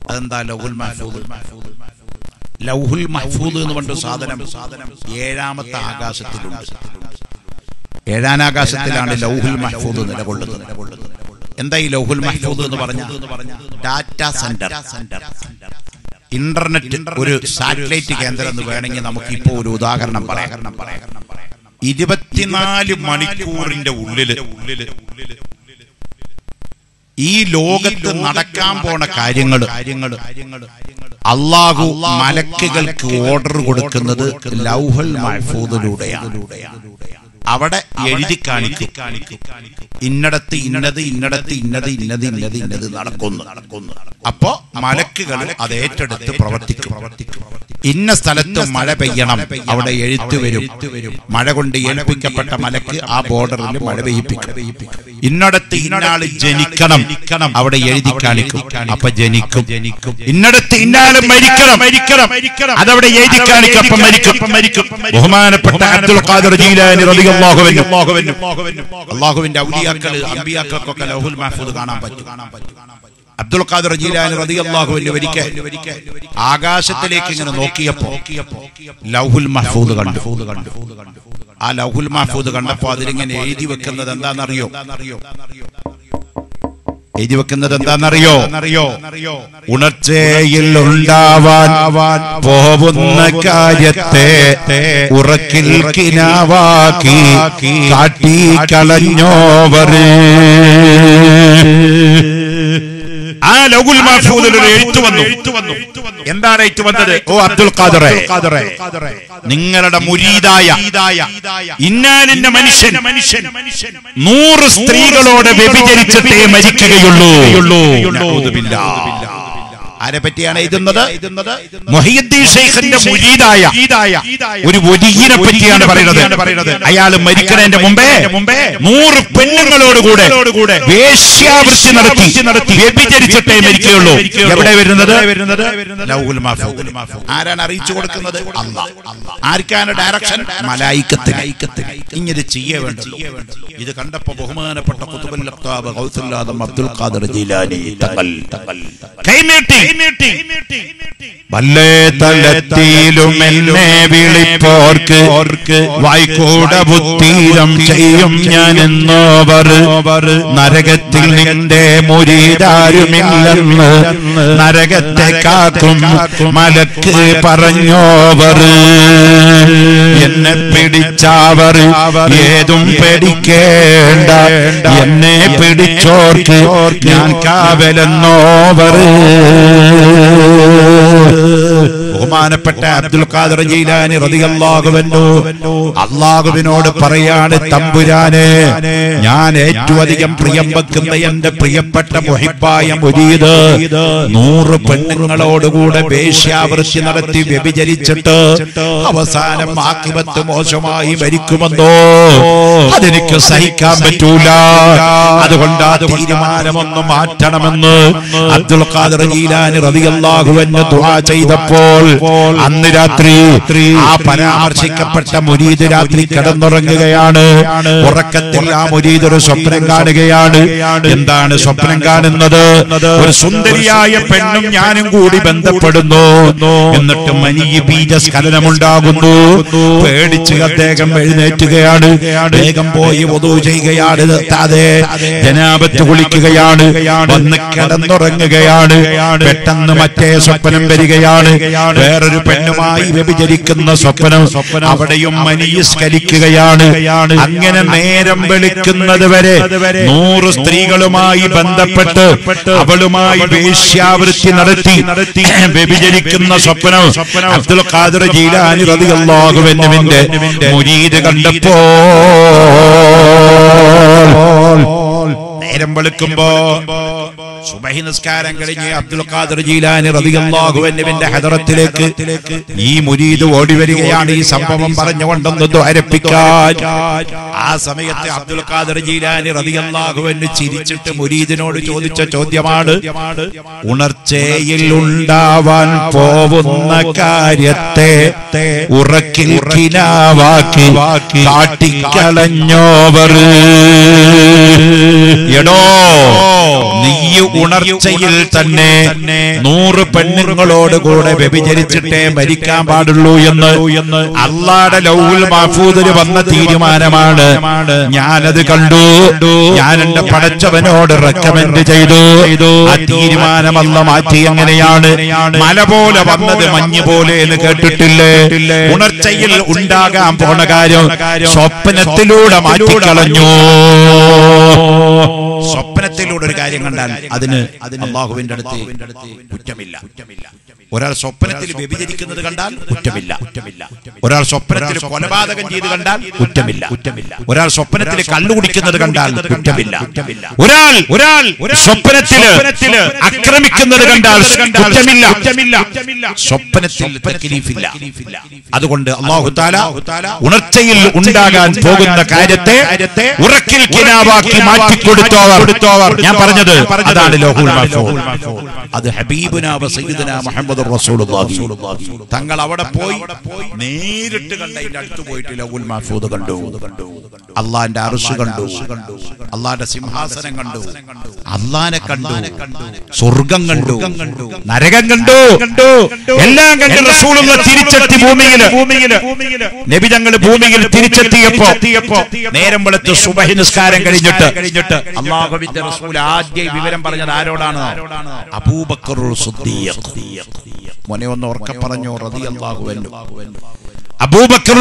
അതെന്താ ലൗഹുൽ മഹ്ഫൂദ് ലൗഹുൽ മഹ്ഫൂദ് എന്ന് പറഞ്ഞ സാധനം ഏഴാമത്തെ ആകാശത്തിലുണ്ട് ഏഴാം ആകാശത്തിലാണ് ലൗഹുൽ മഹ്ഫൂദ് നിലകൊള്ളുന്നത് എന്താ ഈ ലൗഹുൽ മഹ്ഫൂദ് എന്ന് പറഞ്ഞ ഡാറ്റാ സെന്റർ ഇന്റർനെറ്റ് ഒരു സാറ്റലൈറ്റ് കേന്ദ്രം എന്ന് വേണമെങ്കിൽ നമുക്ക് ഇപ്പോ ഒരു ഉദാഹരണം പറയാം ഇരുപത്തിനാല് മണിക്കൂറിന്റെ ഉള്ളില് ഈ ലോകത്ത് നടക്കാൻ പോണ കാര്യങ്ങള് അള്ളാഹു മലക്കുകൾക്ക് ഓർഡർ കൊടുക്കുന്നത് ലൗഹൽ മഹ്ഫൂദിലൂടെയാണ് അവിടെ എഴുതി കാണിക്കും ഇന്നടത്ത് ഇന്നത് ഇന്നടത്ത് ഇന്നത് ഇന്നത് ഇന്നത് ഇന്നത് നടക്കുന്നു അപ്പോ മലക്കുകൾ അത് ഏറ്റെടുത്ത് പ്രവർത്തിക്കും ഇന്ന സ്ഥലത്ത് മഴ പെയ്യണം അവിടെ എഴുത്ത് വരും മഴ കൊണ്ട് ഏൽപ്പിക്കപ്പെട്ട മലക്ക് ആ ബോർഡറിൽ മഴ പെയ്യിപ്പിക്കും ഇന്നടത്ത് ഇന്നാള് ജനിക്കണം അവിടെ എഴുതി കാണിക്കും അപ്പൊ ജനിക്കും ഇന്നടത്ത് ഇന്നാള് മരിക്കണം മരിക്കണം അതവിടെ എഴുതി കാണിക്കും അപ്പൊ മരിക്കും മരിക്കും ബഹുമാനപ്പെട്ട അബ്ദുൽ ഖാദർ ജീലാനി റളിയല്ലാഹു അൻഹു അള്ളാഹുവിന്റെ ഔലിയാക്കള് അമ്പിയാക്കൾക്കൊക്കെ ലൗഹുൽ മഹ്ഫൂദ് കാണാൻ പറ്റും അബ്ദുൽ ഖാദർ ജീലാനി റളിയല്ലാഹു അൻഹു ഒരിക്കൽ ആകാശത്തിലേക്ക് ഇങ്ങനെ നോക്കിയപ്പോ ലൗഹുൽ മഹ്ഫൂദ് കണ്ടു ആ ലൗഹുൽ മഹ്ഫൂദ് കണ്ടപ്പോ അതിലിങ്ങനെ എഴുതി വെക്കുന്നത് എന്താണെന്നറിയോ എഴുതി വെക്കുന്നത് എന്താണെന്നറിയോ ഉണർച്ചയിൽ ഉണ്ടാവാൻ പോകുന്ന കാര്യത്തെ ഉറക്കിൽ കിനാവാക്കി കാട്ടി കളഞ്ഞോവറ് ആ ലൗഹുൽ മഹ്ഫൂദിൽ ഒരു എഴുത്ത് വന്നു എന്താണ് എഴുത്ത് വന്നത് ഓ അബ്ദുൽ ഖാദറെ നിങ്ങളുടെ മുരീദായ ഇന്നാലിന്റെ മനുഷ്യൻ മനുഷ്യൻ നൂറ് സ്ത്രീകളോട് വ്യഭിചരിച്ചിട്ടേ മരിക്കുകയുള്ളൂ നഊദുബില്ലാ. ആരെ പറ്റിയാണ് എഴുതുന്നത് മൊഹീദ്ദീൻ ഷെയ്ഖിന്റെ മുരീദായ ഒരു വലിയനെ പറ്റിയാണ് പറയുന്നത് അയാൾ മരിക്കുന്നതിന്റെ മുമ്പേ നൂറ് പെണ്ണുങ്ങളോടുകൂടെ വേശ്യാവൃത്തി നടത്തി വ്യഭിചരിച്ചിട്ടേ മരിക്കുകയുള്ളൂ എവിടെ വരുന്നത് ലൗഹുൽ മഹ്ഫൂദ്. ആരാണ് അറിയിച്ചു കൊടുക്കുന്നത് അള്ളാഹ് ആർക്കാണ് ഡയറക്ഷൻ മലായിക്കത്തിന് ഇങ്ങനെ ചെയ്യേ വേണ്ടു ഇത് കണ്ടപ്പോ ബഹുമാനപ്പെട്ട കുത്തുബുൽ അഖ്താബ് ഗൗസുൽ ആദം അബ്ദുൽ ഖാദർ ജീലാനി തങ്ങൾ കൈനീട്ടി വല്ലേ തലത്തിലും എന്നെ വിളിപ്പോർക്ക് വായിക്കൂട ബുദ്ധീരം ചെയ്യും ഞാൻ എന്നോവർ നരകത്തിൽ നിന്റെ മുരീതാരുമില്ലെന്ന് നരകത്തെ കാക്കും മലക്ക് പറഞ്ഞോവർ എന്നെ പിടിച്ചവർ ഏതും പേടിക്കേണ്ട എന്നെ പിടിച്ചോർക്ക് ഞാൻ കാവലെന്നോവർ ബഹുമാനപ്പെട്ട അബ്ദുൽ ഖാദർ ജീലാനി റളിയല്ലാഹുവൻഹു അള്ളാഹുവിനോട് പറയാണ് തമ്പുരാനെ ഞാൻ ഏറ്റവും അധികം പ്രിയം വെക്കുന്ന എന്റെ പ്രിയപ്പെട്ട മുഹിബായ മുരീദ് നൂറ് പെണ്ണുങ്ങളോടുകൂടെ വേശ്യാവൃത്തി നടത്തി വ്യഭിചരിച്ചിട്ട് അവസാനം ആക്കിമത്ത് മോശമായി മരിക്കുമെന്നോ അതെനിക്ക് സഹിക്കാൻ പറ്റൂല അതുകൊണ്ട് ആ തീരുമാനമൊന്ന് മാറ്റണമെന്ന് അബ്ദുൽ ഖാദർ ജീലാനി റളിയല്ലാഹുവിന് ദുആ ചെയ്തപ്പോൾ അന്ന് രാത്രി ആ പരാമർശിക്കപ്പെട്ട മുരീദ് രാത്രി കിടന്നുറങ്ങുകയാണ് ഉറക്കത്തിൽ ആ മുരീദ് ഒരു സ്വപ്നം കാണുകയാണ് എന്താണ് സ്വപ്നം കാണുന്നത് ഒരു സുന്ദരിയായ പെണ്ണും ഞാനും കൂടി ബന്ധപ്പെടുന്നു എന്നിട്ട് മനിയ ബീജസ്ഖലനമുണ്ടാകുന്നു പേടിച്ച് അദ്ദേഹം എഴുന്നേറ്റുകയാണ് വേഗം പോയി വധു ചെയ്യുകയാണ് നിർത്താതെ ജനാപത്ത് കുളിക്കുകയാണ് വന്ന് കിടന്നുറങ്ങുകയാണ് പെട്ടെന്ന് മറ്റേ സ്വപ്നം വരികയാണ് വേറൊരു പെണ്ണുമായി വ്യഭിചരിക്കുന്ന സ്വപ്നം അവിടെയും മനീസ്കരിക്കുകയാണ് അങ്ങനെ നേരം വെളുക്കുന്നത് വരെ നൂറ് സ്ത്രീകളുമായി ബന്ധപ്പെട്ട് അവളുമായി വേശ്യാവൃത്തി നടത്തി വ്യഭിചരിക്കുന്ന സ്വപ്നം അബ്ദുൽ ഖാദർ ജീലാനി റളിയല്ലാഹുവിന്റെ മുരീദ് കണ്ടപ്പോ നേരം വെളുക്കുമ്പോ സുബഹി നിസ്കാരം കഴിഞ്ഞ് അബ്ദുൽ ഖാദർ ജീലാനി റളിയല്ലാഹു അൻഹുവിന്റെ ഹദറത്തിലേക്ക് ഈ മുരീദ് ഓടി വരികയാണ് ഈ സംഭവം പറഞ്ഞുകൊണ്ടൊന്ന് ദ്വാരപ്പിക്കാൻ ആ സമയത്ത് അബ്ദുൽ ഖാദർ ജീലാനി റളിയല്ലാഹു അൻഹു ചിരിച്ചിട്ട് മുരീദിനോട് ചോദിച്ച ചോദ്യമാണ് ഉണർച്ചയിൽ ഉണ്ടാവാൻ പോവുന്ന കാര്യത്തെ ഉറക്കിൽ കിനാവാക്കി കാട്ടിക്കളഞ്ഞോവർ എടോ നീ ഉണർച്ചയിൽ തന്നെ നൂറ് പെണ്ണുങ്ങളോട് കൂടെ വ്യഭിചരിച്ചിട്ടേ മരിക്കാൻ പാടുള്ളൂ എന്ന് അള്ളാടെ ലൗൽ മഹഫൂദിന് വന്ന തീരുമാനമാണ് ഞാനത് കണ്ടു ഞാൻ എന്റെ പടച്ചവനോട് റെക്കമെൻഡ് ചെയ്തു ആ തീരുമാനമല്ല മാറ്റി എങ്ങനെയാണ് മല പോലെ വന്നത് മഞ്ഞ് പോലെ എന്ന് കേട്ടിട്ടില്ലേ ഉണർച്ചയിൽ ഉണ്ടാകാൻ പോണ കാര്യം സ്വപ്നത്തിലൂടെ മാറ്റിക്കളഞ്ഞു സ്വപ്നത്തിലൂടെ ഒരു കാര്യം കണ്ടാൽ അതിന് അള്ളാഹുവിന്റെ അടുത്ത് കുറ്റമില്ല ഒരാൾ സ്വപ്നത്തിൽ വ്യഭിചരിക്കുന്നത് കണ്ടാൽ കുറ്റമില്ല ഒരാൾ സ്വപ്നത്തിൽ കൊലപാതകം ചെയ്ത് കണ്ടാൽ കുറ്റമില്ല ഒരാൾ സ്വപ്നത്തിൽ കള്ളുകുടിക്കുന്നത് കണ്ടാൽ കുറ്റമില്ല ഒരാൾ ഒരാൾ സ്വപ്നത്തില് ആക്രമിക്കുന്നത് കണ്ടാൽ കുറ്റമില്ല സ്വപ്നത്തിൽ തക്ലീഫില്ല അതുകൊണ്ട് അള്ളാഹു താല ഉണർച്ചയിൽ ഉണ്ടാകാൻ പോകുന്ന കാര്യത്തെ ഉറക്കിൽ കിനാവാക്കി മാറ്റിക്കൊടുത്തോവർ ഞാൻ പറഞ്ഞത് അതാണ് ലോഹുൽ മഹ്ഫൂദ് അത് ഹബീബുന സയ്യിദുന മുഹമ്മദ് റസൂലുള്ളാഹി തങ്ങൾ അവിടെ പോയി നേരിട്ട് കണ്ട അതിന്റെ അടുത്ത് പോയിട്ട് ലഹുൽ മഹ്ഫൂദ് കണ്ടു അള്ളാന്റെ അർശ് കണ്ടു അള്ളാന്റെ സിംഹാസനം കണ്ടു അള്ളാനെ കണ്ടു സ്വർഗം കണ്ടു നരകം കണ്ടു എല്ലാം കണ്ട് റസൂലുള്ള തിരിച്ചെത്തി ഭൂമിയില് നബി തങ്ങൾ ഭൂമിയിൽ തിരിച്ചെത്തിയപ്പോ നേരം വെളുത്ത് സുബഹി നിസ്കാരം കഴിഞ്ഞിട്ട് കഴിഞ്ഞിട്ട് അള്ളാഹുവിന്റെ റസൂൽ ആദ്യ വിവരം പറഞ്ഞത് ആരോടാണ് അബൂബക്കർ സിദ്ദീഖ്. മോനെ ഒന്ന് ഉറക്കെ പറഞ്ഞു റളിയല്ലാഹു അൻഹു അബൂബക്കർ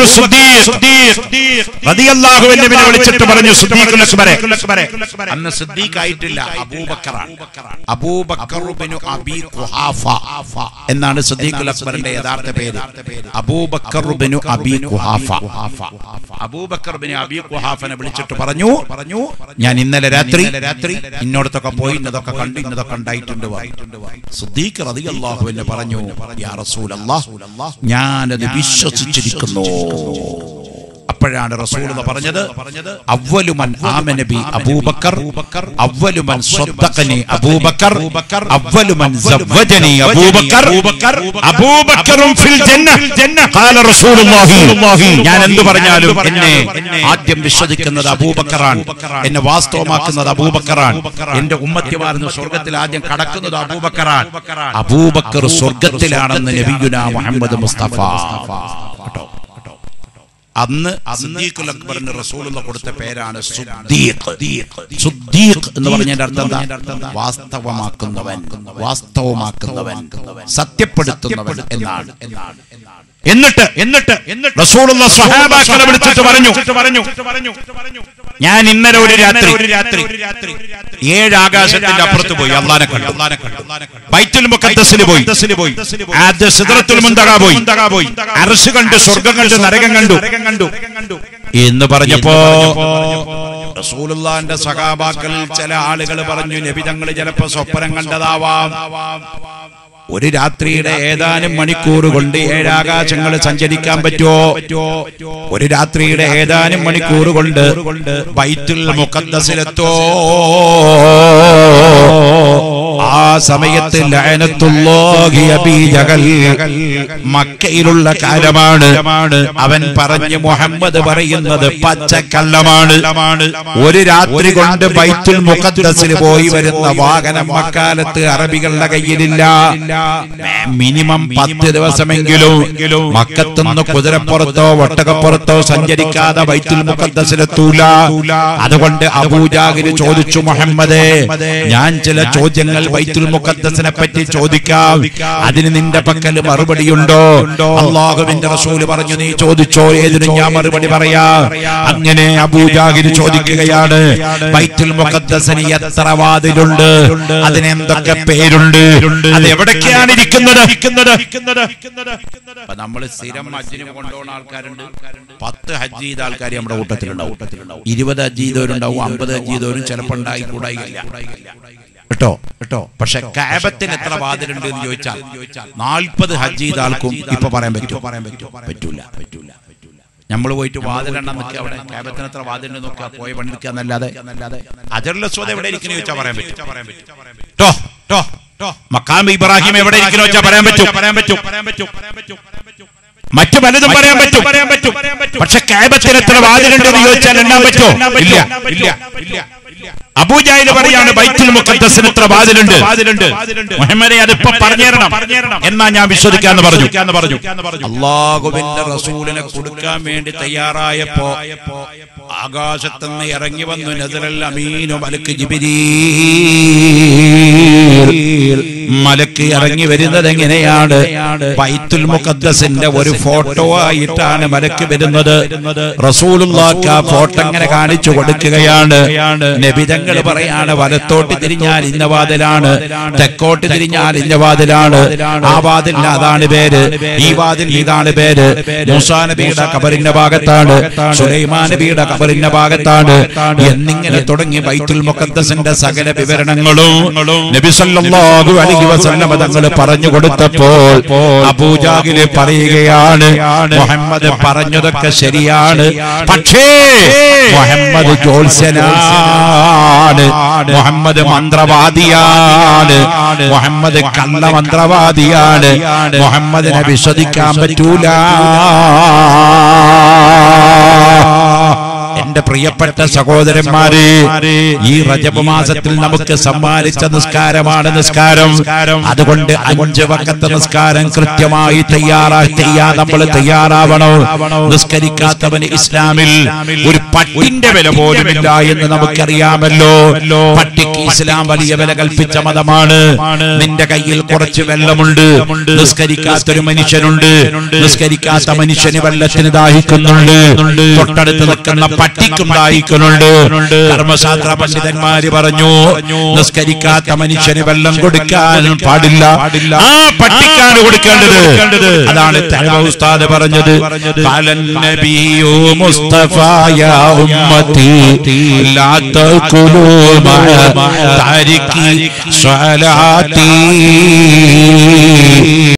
റളിയല്ലാഹുവിനെ വിളിച്ചിട്ട് പറഞ്ഞു സിദ്ദീഖുൽ അക്ബറെ അന്ന് സിദ്ദീഖ് ആയിട്ടില്ല അബൂബക്കറാണ് അബൂബക്കർ ബിനു അബി ഖുഹാഫ എന്നാണ് സിദ്ദീഖുൽ അക്ബറിന്റെ യഥാർത്ഥ പേര് അബൂബക്കർ ബിനു അബി ഖുഹാഫ അബൂബക്കർ ബിനു അബി ഖുഹാഫനെ വിളിച്ചിട്ട് പറഞ്ഞു പറഞ്ഞു ഞാൻ ഇന്നലെ രാത്രി രാത്രി ഇന്നോടത്തൊക്കെ പോയി ഇന്നതൊക്കെ കണ്ടു ഇന്നതൊക്കെ ഉണ്ടായിട്ടുണ്ട് വാ. സിദ്ദീഖ് റളിയല്ലാഹു അൻഹു പറഞ്ഞു യാ റസൂലല്ലാഹ് ഞാനത് വിശ്വസിച്ചിരിക്കുന്നു അപ്പോഴാണ് റസൂൽ പറഞ്ഞത് അവലുമൻ ആമനബി അബൂബക്കർ അവലുമൻ സ്വദ്ദഖനി അബൂബക്കർ അവലുമൻ സവ്വജനി അബൂബക്കർ അബൂബക്കറും ഫിൽ ജന്ന ഖാല റസൂലുള്ളാഹി ഞാൻ എന്ത് പറഞ്ഞാലും എന്നെ ആദ്യം വിശ്വസിക്കുന്നത് അബൂബക്കറാണ് എന്നെ വാസ്തവമാക്കുന്നത് അബൂബക്കറാണ് എന്റെ ഉമ്മത്തിമാർന്ന് സ്വർഗത്തിൽ ആദ്യം കടക്കുന്നത് അബൂബക്കറാണ് അബൂബക്കർ സ്വർഗത്തിലാണെന്ന് നബിയുന മുഹമ്മദ് മുസ്തഫ കേട്ടോ അന്ന് സിദ്ദീഖുൽ അക്ബറിന് റസൂലുള്ള കൊടുത്ത പേരാണ് സുദ്ദീഖ് സുദ്ദീഖ് എന്ന് പറഞ്ഞതിന്റെ അർത്ഥം എന്താ വാസ്തവമാക്കുന്നവൻ വാസ്തവമാക്കുന്നവൻ സത്യപ്പെടുത്തുന്നവൻ എന്നാണ് എന്നിട്ട് എന്നിട്ട് എന്നിട്ട് റസൂലുള്ള സ്വഹാബാക്കളെ വിളിച്ചിട്ട് പറഞ്ഞു പറഞ്ഞു ഞാൻ ഇന്നലെ ഒരു രാത്രി ഒരു രാത്രി ഏഴ് ആകാശത്തിന്റെ അപ്പുറത്ത് പോയി അള്ളാനെ കണ്ടു ബൈത്തുൽ മുഖദ്ദസിൽ പോയി ആദ്യ സിദ്റത്തുൽ മുന്തക പോയി അർശ് കണ്ടു സ്വർഗം കണ്ടു നരകം കണ്ടു എന്ന് പറഞ്ഞപ്പോ റസൂലുള്ളാന്റെ സഹാബാക്കളിൽ ചില ആളുകൾ പറഞ്ഞു നബി തങ്ങൾ ചിലപ്പോ സ്വപ്നം കണ്ടതാവാം ഒരു രാത്രിയുടെ ഏതാനും മണിക്കൂർ കൊണ്ട് ഏഴാകാശങ്ങൾ സഞ്ചരിക്കാൻ പറ്റുമോ ഒരു രാത്രിയുടെ ഏതാനും മണിക്കൂർ കൊണ്ട് ബൈത്തുൽ മുഖദ്ദസിലെത്തോ ആ സമയത്ത് ലഅനത്തുല്ലാഹി അബീ ജഹൽ മക്കയിലുള്ള കാലമാണ് അവൻ പറഞ്ഞു മുഹമ്മദ് പറയുന്നത് പച്ചക്കള്ളമാണ് ഒരു രാത്രി കൊണ്ട് ബൈത്തുൽ മുഖദ്ദസിൽ പോയി വരുന്ന വാഹനം അക്കാലത്ത് അറബികളുടെ കയ്യിലില്ല മിനിമം പത്ത് ദിവസമെങ്കിലും മക്കത്തുനിന്ന് കുതിരപ്പുറത്തോ ഒട്ടകപ്പുറത്തോ സഞ്ചരിക്കാതെ ബൈത്തുൽ മുഖദ്ദസിലെത്തൂല അതുകൊണ്ട് അബൂജാഹിര് ചോദിച്ചു മുഹമ്മദേ ഞാൻ ചില ചോദ്യങ്ങൾ ബൈത്തുൽ മുഖദ്ദസിനെ പറ്റി ചോദിക്കാം അതിന് നിന്റെ പക്കൽ മറുപടിയുണ്ടോ അള്ളാഹുവിന്റെ റസൂല് പറഞ്ഞു നീ ചോദിച്ചോ ഏതിനും ഞാൻ മറുപടി പറയാ അങ്ങനെ അബൂജാഹിര് ചോദിക്കുകയാണ് ബൈത്തുൽ മുഖദ്ദസിന് എത്ര വാതിലുണ്ട് അതിനെന്തൊക്കെ പേരുണ്ട് അത് എവിടൊക്കെയാണ് ഇരിക്കുന്നത് അപ്പൊ നമ്മൾ സ്ഥിരം ഹജ്ജിന് കൊണ്ടുപോകുന്ന ആൾക്കാരുണ്ട് പത്ത് ഹജ്ജ് ചെയ്ത ആൾക്കാർ നമ്മുടെ കൂട്ടത്തിലുണ്ടാവും ഇരുപത് ഹജ്ജ് ചെയ്തവരുണ്ടാവും അമ്പത് ഹജ്ജ് ചെയ്തവരും ചിലപ്പോൾ ഉണ്ടായി കൂടായില്ല കേട്ടോ കേട്ടോ പക്ഷെ കാബത്തിന് എത്ര വാതിലുണ്ട് എന്ന് ചോദിച്ചാൽ നാൽപ്പത് ഹജ്ജ് ചെയ്ത ആൾക്കും ഇപ്പൊ പറയാൻ പറ്റുമോ പറയാൻ പറ്റുമോ പറ്റൂല പറ്റൂല നമ്മൾ പോയിട്ട് വാതിലെണ്ണം നിൽക്കുക അവിടെ കാബത്തിന് എത്ര വാതിലുണ്ട് നോക്കുക പോയ പണി നിൽക്കുക എന്നല്ലാതെ അജറുള്ള സ്വത എവിടെ ഇരിക്കുന്നു ചോദിച്ചാൽ പറയാൻ പറ്റും പറയാൻ പറ്റും ടോ ടോ ടോ മക്കാം ഇബ്രാഹിം എവിടെ ഇരിക്കുന്നു വെച്ചാൽ പറയാൻ പറ്റും പറയാൻ പറ്റും പറയാൻ പറ്റും പറയാൻ പറ്റും മറ്റു പലതും പറയാൻ പറ്റും പറയാൻ പറ്റും പക്ഷെ കാബത്തിന് എത്ര വാതിലുണ്ടെന്ന് ചോദിച്ചാൽ എണ്ണാൻ പറ്റുമോ ഇല്ല ഇല്ല ഇല്ല അബൂജാഹിൽ പറയാണ് ബൈത്തുൽ മുഖദ്ദസിന് ഇത്ര വാതിലുണ്ട് മുഹമ്മദെ അതിപ്പോ പറഞ്ഞേരണം എന്നാ ഞാൻ വിശ്വസിക്കാന്ന് പറഞ്ഞു പറഞ്ഞു അള്ളാഹുവിന്റെ റസൂലിനെ കൊടുക്കാൻ വേണ്ടി തയ്യാറായപ്പോ ആകാശത്തുനിന്ന് ഇറങ്ങി വന്നു നസറൽ അമീനു മലക്ക് ജിബിരീൽ മലക്ക് ഇറങ്ങി വരുന്നത് എങ്ങനെയാണ് ബൈത്തുൽ മുഖദ്ദസിന്റെ ഒരു ഫോട്ടോ ആയിട്ടാണ് മലക്ക് വരുന്നത് റസൂലുള്ളാക്ക് ആ ഫോട്ടോ അങ്ങനെ കാണിച്ചു കൊടുക്കുകയാണ് നബിതങ്ങൾ പറയാണ് വലത്തോട്ട് തിരിഞ്ഞാൽ ഇന്ന വാതിലാണ് തെക്കോട്ട് തിരിഞ്ഞാൽ ഇന്ന വാതിലാണ് ആ വാതിൽ അതാണ് പേര് ഈ വാതിൽ ഇതാണ് പേര് മൂസാ നബിയുടെ കബറിന്റെ ഭാഗത്താണ് സുലൈമാൻ നബിയുടെ കബറിന്റെ ഭാഗത്താണ് എന്നിങ്ങനെ തുടങ്ങി ബൈത്തുൽ മുഖദ്ദസിന്റെ സകല വിവരണങ്ങളും നബി സല്ലല്ലാഹു അലൈഹി വസല്ലം തങ്ങൾ പറഞ്ഞു കൊടുത്തപ്പോൾ അബൂജാഹില് പറയുകയാണ് മുഹമ്മദ് പറഞ്ഞതൊക്കെ ശരിയാണ് പക്ഷേ മുഹമ്മദ് ജോത്സ്യനാണ് മുഹമ്മദ് മന്ത്രവാദിയാണ് മുഹമ്മദ് കള്ള മന്ത്രവാദിയാണ് മുഹമ്മദിനെ വിശ്വസിക്കാൻ പറ്റൂല എന്റെ പ്രിയപ്പെട്ട സഹോദരന്മാരെ ഈ റജബ് മാസത്തിൽ നമുക്ക് സമ്മാനിച്ച നിസ്കാരമാണ് നിസ്കാരം അതുകൊണ്ട് അഞ്ച് വക്കത്തെ നിസ്കാരം കൃത്യമായി തയ്യാറായി തയ്യാ നമ്മൾ തയ്യാറാവണം നിസ്കരിക്കാത്തവന് ഇസ്ലാമിൽ ഒരു പട്ടിന്റെ വില പോലുമില്ല എന്ന് നമുക്കറിയാമല്ലോ പട്ടിക്ക് ഇസ്ലാം വലിയ വില കൽപ്പിച്ച മതമാണ് നിന്റെ കയ്യിൽ കുറച്ച് വെള്ളമുണ്ട് നിസ്കരിക്കാത്തൊരു മനുഷ്യനുണ്ട് നിസ്കരിക്കാത്ത മനുഷ്യന് വെള്ളത്തിന് ദാഹിക്കുന്നുണ്ട് തൊട്ടടുത്ത് നിൽക്കുന്ന പട്ടിക്കും ദാഹിക്കുന്നുണ്ട് കർമ്മശാസ്ത്ര പണ്ഡിതന്മാര് പറഞ്ഞു നിസ്കരിക്കാത്ത മനുഷ്യന് വെള്ളം കൊടുക്കാൻ പാടില്ല ആ പട്ടിക്കാണ് കൊടുക്കേണ്ടത് അതാണ് തഹവ ഉസ്താദ് പറഞ്ഞത് കാലൻ നബിയു മുസ്തഫായ ഉമ്മത്തി ലാ തഖുലു മഅ താരിക്കി സ്വലാത്തി